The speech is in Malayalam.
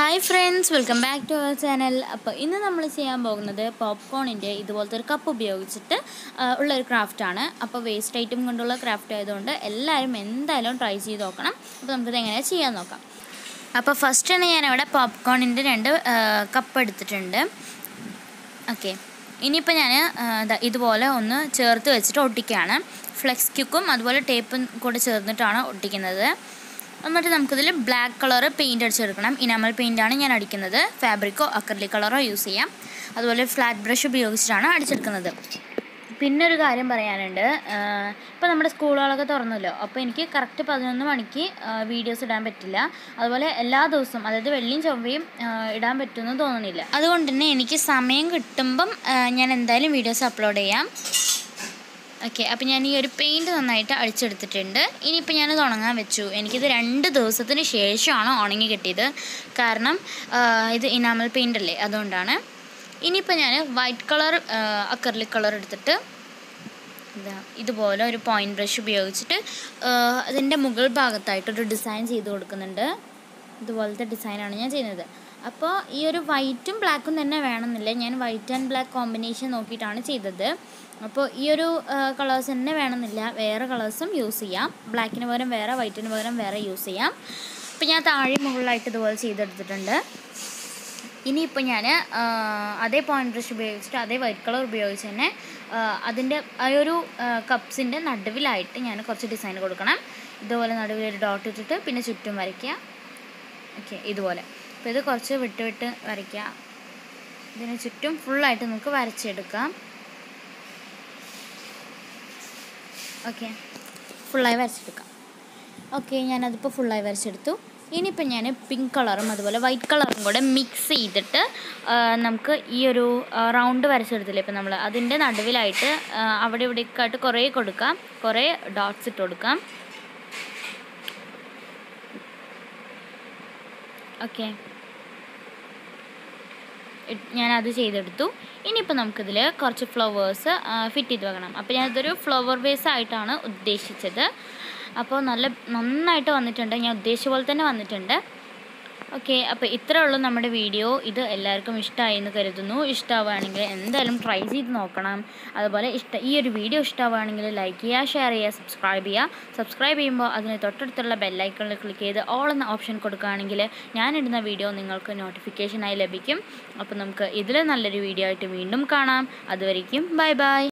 hi friends welcome back to our channel അപ്പോൾ ഇന്ന് നമ്മൾ ചെയ്യാൻ പോകുന്നത് പോപ്കോണിൻ്റെ ഇതുപോലത്തെ ഒരു കപ്പ് ഉപയോഗിച്ചിട്ട് ആ, ഉള്ളൊരു ക്രാഫ്റ്റാണ് അപ്പോൾ വേസ്റ്റ് ഐറ്റം കൊണ്ടുള്ള ക്രാഫ്റ്റ് ആയതുകൊണ്ട് എല്ലാവരും എന്തായാലും ട്രൈ ചെയ്ത് നോക്കണം അപ്പോൾ നമുക്കിത് എങ്ങനെ ചെയ്യാൻ നോക്കാം അപ്പോൾ ഫസ്റ്റാണ് ഞാനവിടെ പോപ്കോണിൻ്റെ രണ്ട് കപ്പ് എടുത്തിട്ടുണ്ട് ഓക്കെ ഇനിയിപ്പോൾ ഞാൻ ഇതുപോലെ ഒന്ന് ചേർത്ത് വെച്ചിട്ട് ഒട്ടിക്കുകയാണ് ഫ്ലെക്സ് ക്യുക്കും അതുപോലെ ടേപ്പും കൂടെ ചേർന്നിട്ടാണ് ഒട്ടിക്കുന്നത് എന്നിട്ട് നമുക്കിതിൽ ബ്ലാക്ക് കളർ പെയിൻറ് അടിച്ചെടുക്കണം ഇനാമൽ പെയിൻ്റാണ് ഞാൻ അടിക്കുന്നത് ഫാബ്രിക്കോ അക്രലിക് കളറോ യൂസ് ചെയ്യാം അതുപോലെ ഫ്ലാറ്റ് ബ്രഷ് ഉപയോഗിച്ചിട്ടാണ് അടിച്ചെടുക്കുന്നത് പിന്നെ ഒരു കാര്യം പറയാനുണ്ട് ഇപ്പോൾ നമ്മുടെ സ്കൂളുകളൊക്കെ തുറന്നല്ലോ അപ്പോൾ എനിക്ക് കറക്റ്റ് പതിനൊന്ന് മണിക്ക് വീഡിയോസ് ഇടാൻ പറ്റില്ല അതുപോലെ എല്ലാ ദിവസവും അതായത് വെള്ളിയും ചൊവ്വയും ആ, ഇടാൻ പറ്റുമെന്ന് തോന്നുന്നില്ല അതുകൊണ്ട് തന്നെ എനിക്ക് സമയം കിട്ടുമ്പം ആ, ഞാൻ എന്തായാലും വീഡിയോസ് അപ്ലോഡ് ചെയ്യാം ഓക്കെ അപ്പോൾ ഞാൻ ഈ ഒരു പെയിൻറ് നന്നായിട്ട് അടിച്ചെടുത്തിട്ടുണ്ട് ഇനിയിപ്പോൾ ഞാനത് ഉണങ്ങാൻ വെച്ചു എനിക്കിത് രണ്ട് ദിവസത്തിന് ശേഷമാണ് ഉണങ്ങി കിട്ടിയത് കാരണം ആ, ഇത് ഇനാമൽ പെയിൻ്റ് അല്ലേ അതുകൊണ്ടാണ് ഇനിയിപ്പോൾ ഞാൻ വൈറ്റ് കളർ അക്കർലിക് കളർ എടുത്തിട്ട് ഇതാ ഇതുപോലെ ഒരു പോയിൻറ്റ് ബ്രഷ് ഉപയോഗിച്ചിട്ട് ആ, അതിൻ്റെ മുകൾ ഭാഗത്തായിട്ടൊരു ഡിസൈൻ ചെയ്ത് കൊടുക്കുന്നുണ്ട് ഇതുപോലത്തെ ഡിസൈനാണ് ഞാൻ ചെയ്യുന്നത് അപ്പോൾ ഈ ഒരു വൈറ്റും ബ്ലാക്കും തന്നെ വേണമെന്നില്ല ഞാൻ വൈറ്റ് ആൻഡ് ബ്ലാക്ക് കോമ്പിനേഷൻ നോക്കിയിട്ടാണ് ചെയ്തത് അപ്പോൾ ഈ ഒരു കളേഴ്സ് തന്നെ വേണമെന്നില്ല വേറെ കളേഴ്സും യൂസ് ചെയ്യാം ബ്ലാക്കിന് പകരം വേറെ വൈറ്റിന് പകരം വേറെ യൂസ് ചെയ്യാം അപ്പോൾ ഞാൻ താഴെ മുകളിലായിട്ട് ഇതുപോലെ ചെയ്തെടുത്തിട്ടുണ്ട് ഇനിയിപ്പോൾ ഞാൻ അതേ പോയിന്റ് ബ്രഷ് ഉപയോഗിച്ചിട്ട് അതേ വൈറ്റ് കളർ ഉപയോഗിച്ച് തന്നെ ആ, അതിൻ്റെ ആ ഒരു കപ്സിൻ്റെ നടുവിലായിട്ട് ഞാൻ കുറച്ച് ഡിസൈൻ കൊടുക്കണം ഇതുപോലെ നടുവിൽ ഒരു ഡോട്ട് ഇട്ടിട്ട് പിന്നെ ചുറ്റും വരയ്ക്കുക ഓക്കെ ഇതുപോലെ അപ്പോൾ ഇത് കുറച്ച് വിട്ട് വിട്ട് വരയ്ക്കുക ഇതിന് ചുറ്റും ഫുള്ളായിട്ട് നമുക്ക് വരച്ചെടുക്കാം ഓക്കെ ഫുള്ളായി വരച്ചെടുക്കാം ഓക്കെ ഞാനതിപ്പോൾ ഫുള്ളായി വരച്ചെടുത്തു ഇനിയിപ്പോൾ ഞാൻ പിങ്ക് കളറും അതുപോലെ വൈറ്റ് കളറും കൂടെ മിക്സ് ചെയ്തിട്ട് ആ, നമുക്ക് ഈ ഒരു റൗണ്ട് വരച്ചെടുത്തില്ലേ ഇപ്പം നമ്മൾ അതിൻ്റെ നടുവിലായിട്ട് ആ, അവിടെ ഇവിടെയൊക്കെ ആയിട്ട് കുറേ കൊടുക്കാം കുറേ ഡോട്ട്സ് ഇട്ട് കൊടുക്കാം ഓക്കെ ഞാനത് ചെയ്തെടുത്തു ഇനിയിപ്പോൾ നമുക്കിതിൽ കുറച്ച് ഫ്ലവേഴ്സ് ഫിറ്റ് ചെയ്ത് വെക്കണം അപ്പോൾ ഞാനിതൊരു ഫ്ലവർ വേസ് ആയിട്ടാണ് ഉദ്ദേശിച്ചത് അപ്പോൾ നല്ല നന്നായിട്ട് വന്നിട്ടുണ്ട് ഞാൻ ഉദ്ദേശിച്ച പോലെ തന്നെ വന്നിട്ടുണ്ട് ഓക്കെ അപ്പോൾ ഇത്രേ ഉള്ളൂ നമ്മുടെ വീഡിയോ ഇത് എല്ലാവർക്കും ഇഷ്ടമായി എന്ന് കരുതുന്നു ഇഷ്ടമാവുകയാണെങ്കിൽ എന്തായാലും ട്രൈ ചെയ്ത് നോക്കണം അതുപോലെ ഇഷ്ട ഈ ഒരു വീഡിയോ ഇഷ്ടമാവുകയാണെങ്കിൽ ലൈക്ക് ചെയ്യുക ഷെയർ ചെയ്യുക സബ്സ്ക്രൈബ് ചെയ്യുക സബ്സ്ക്രൈബ് ചെയ്യുമ്പോൾ അതിന് തൊട്ടടുത്തുള്ള ബെല്ലൈക്കണിൽ ക്ലിക്ക് ചെയ്ത് ഓൾ എന്ന ഓപ്ഷൻ കൊടുക്കുകയാണെങ്കിൽ ഞാനിടുന്ന വീഡിയോ നിങ്ങൾക്ക് നോട്ടിഫിക്കേഷനായി ലഭിക്കും അപ്പോൾ നമുക്ക് ഇതിൽ നല്ലൊരു വീഡിയോ ആയിട്ട് വീണ്ടും കാണാം അതുവരയ്ക്കും ബൈ ബൈ